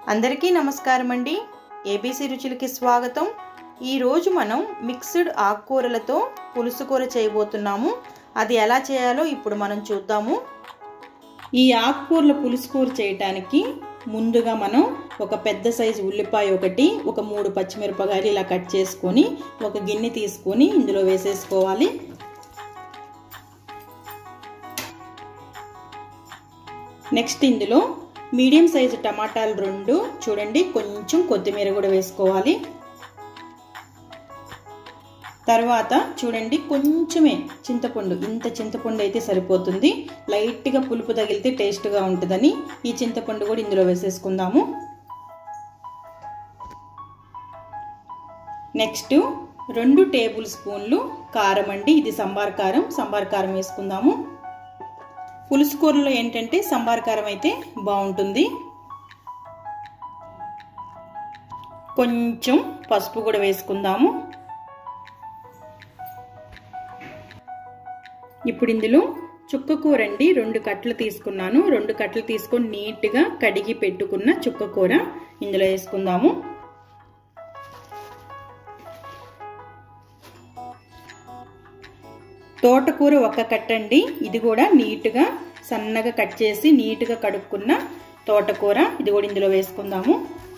అందరికీ నమస్కారం అండి ఏబీసీ రుచులకి స్వాగతం ఈరోజు మనం మిక్స్డ్ ఆకుకూరలతో పులుసు కూర చేయబోతున్నాము అది ఎలా చేయాలో ఇప్పుడు మనం చూద్దాము ఈ ఆకుకూరల పులుసు కూర చేయడానికి ముందుగా మనం ఒక పెద్ద సైజు ఉల్లిపాయ ఒకటి ఒక మూడు పచ్చిమిరపకాయలు ఇలా కట్ చేసుకొని ఒక గిన్నె తీసుకొని ఇందులో వేసేసుకోవాలి నెక్స్ట్ ఇందులో మీడియం సైజు టమాటాలు రెండు చూడండి కొంచెం కొత్తిమీర కూడా వేసుకోవాలి తర్వాత చూడండి కొంచెమే చింతపండు ఇంత చింతపండు అయితే సరిపోతుంది లైట్గా పులుపు తగిలితే టేస్ట్గా ఉంటుందని ఈ చింతపండు కూడా ఇందులో వేసేసుకుందాము నెక్స్ట్ రెండు టేబుల్ స్పూన్లు కారం అండి ఇది సంబార్ కారం సంబార్ కారం వేసుకుందాము పులుసు కూరలో ఏంటంటే సంబార్ కారం అయితే బాగుంటుంది కొంచెం పసుపు కూడా వేసుకుందాము ఇప్పుడు ఇందులో చుక్క కూర అండి రెండు కట్టలు తీసుకున్నాను రెండు కట్టలు తీసుకొని నీట్గా కడిగి పెట్టుకున్న చుక్క కూర ఇందులో వేసుకుందాము తోటకూర ఒక కట్ట అండి ఇది కూడా నీట్గా సన్నగా కట్ చేసి నీట్గా కడుక్కున్న తోటకూర ఇది కూడా ఇందులో వేసుకుందాము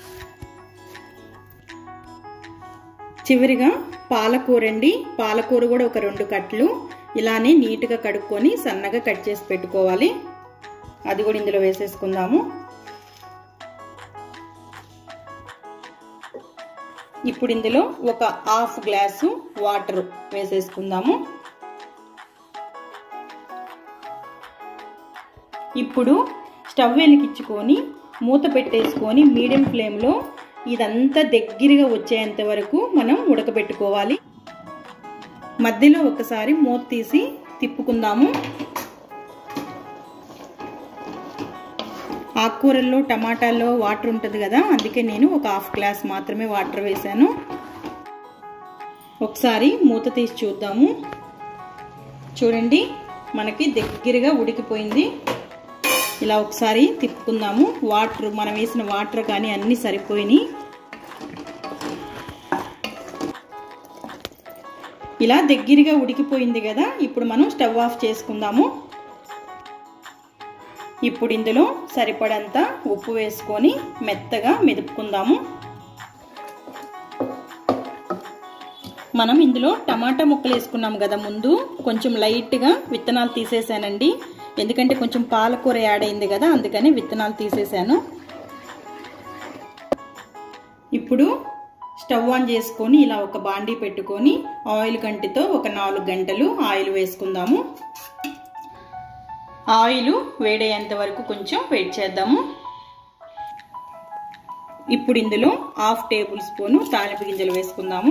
చివరిగా పాలకూర అండి పాలకూర కూడా ఒక రెండు కట్లు ఇలానే నీట్గా కడుక్కొని సన్నగా కట్ చేసి పెట్టుకోవాలి అది కూడా ఇందులో వేసేసుకుందాము ఇప్పుడు ఇందులో ఒక హాఫ్ గ్లాసు వాటర్ వేసేసుకుందాము ఇప్పుడు స్టవ్ వెలిగించుకొని మూత పెట్టేసుకొని మీడియం ఫ్లేమ్లో ఇదంతా దగ్గరగా వచ్చేంత వరకు మనం ఉడకబెట్టుకోవాలి మధ్యలో ఒకసారి మూత తీసి తిప్పుకుందాము ఆకుకూరల్లో టమాటాల్లో వాటర్ ఉంటుంది కదా అందుకే నేను ఒక హాఫ్ గ్లాస్ మాత్రమే వాటర్ వేశాను ఒకసారి మూత తీసి చూద్దాము చూడండి మనకి దగ్గరగా ఉడికిపోయింది ఇలా ఒకసారి తిప్పుకుందాము వాటర్ మనం వేసిన వాటర్ కానీ అన్నీ సరిపోయినాయి ఇలా దగ్గరగా ఉడికిపోయింది కదా ఇప్పుడు మనం స్టవ్ ఆఫ్ చేసుకుందాము ఇప్పుడు ఇందులో సరిపడంత ఉప్పు వేసుకొని మెత్తగా మెదుపుకుందాము మనం ఇందులో టమాటా ముక్కలు వేసుకున్నాం కదా ముందు కొంచెం లైట్గా విత్తనాలు తీసేసానండి ఎందుకంటే కొంచెం పాలకూర యాడ్ అయింది కదా అందుకని విత్తనాలు తీసేసాను ఇప్పుడు స్టవ్ ఆన్ చేసుకొని ఇలా ఒక బాండీ పెట్టుకొని ఆయిల్ గంటితో ఒక నాలుగు గంటలు ఆయిల్ వేసుకుందాము ఆయిల్ వేడయ్యేంత వరకు కొంచెం వెయిట్ చేద్దాము ఇప్పుడు ఇందులో హాఫ్ టేబుల్ స్పూను తాలింపు గింజలు వేసుకుందాము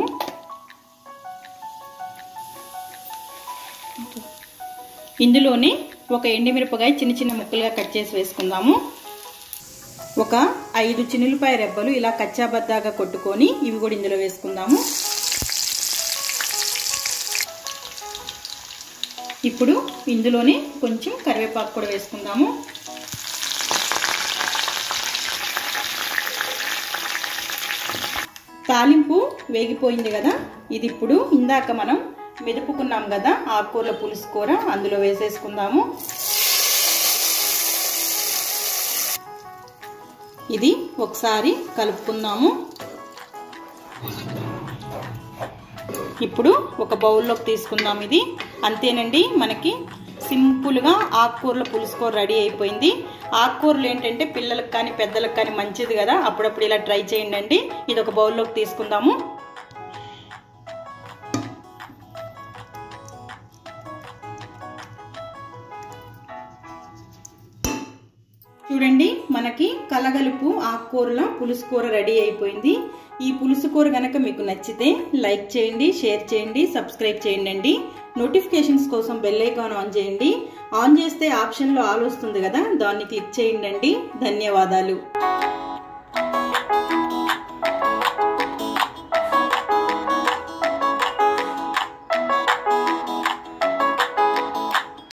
ఇందులోనే ఒక ఎండిమిరపకాయ చిన్న చిన్న ముక్కలుగా కట్ చేసి వేసుకుందాము ఒక ఐదు చిన్నులపాయ రెబ్బలు ఇలా కచ్చాబద్దాగా కొట్టుకొని ఇవి కూడా ఇందులో వేసుకుందాము ఇప్పుడు ఇందులోనే కొంచెం కరివేపాకు కూడా వేసుకుందాము తాలింపు వేగిపోయింది కదా ఇది ఇప్పుడు ఇందాక మనం మెదుపుకున్నాం కదా ఆకుకూరల పులుసు కూర అందులో వేసేసుకుందాము ఇది ఒకసారి కలుపుకుందాము ఇప్పుడు ఒక బౌల్లోకి తీసుకుందాం ఇది అంతేనండి మనకి సింపుల్గా ఆకుకూరల పులుసు కూర రెడీ అయిపోయింది ఆకుకూరలు ఏంటంటే పిల్లలకు కానీ పెద్దలకు కానీ మంచిది కదా అప్పుడప్పుడు ఇలా ట్రై చేయండి ఇది ఒక బౌల్లోకి తీసుకుందాము చూడండి మనకి కలగలుపు ఆకుకూరల పులుసు కూర రెడీ అయిపోయింది ఈ పులుసు కూర కనుక మీకు నచ్చితే లైక్ చేయండి షేర్ చేయండి సబ్స్క్రైబ్ చేయండి నోటిఫికేషన్స్ కోసం బెల్ ఐకాన్ ఆన్ చేయండి ఆన్ చేస్తే ఆప్షన్లో ఆల్ వస్తుంది కదా దాన్ని క్లిక్ చేయండి ధన్యవాదాలు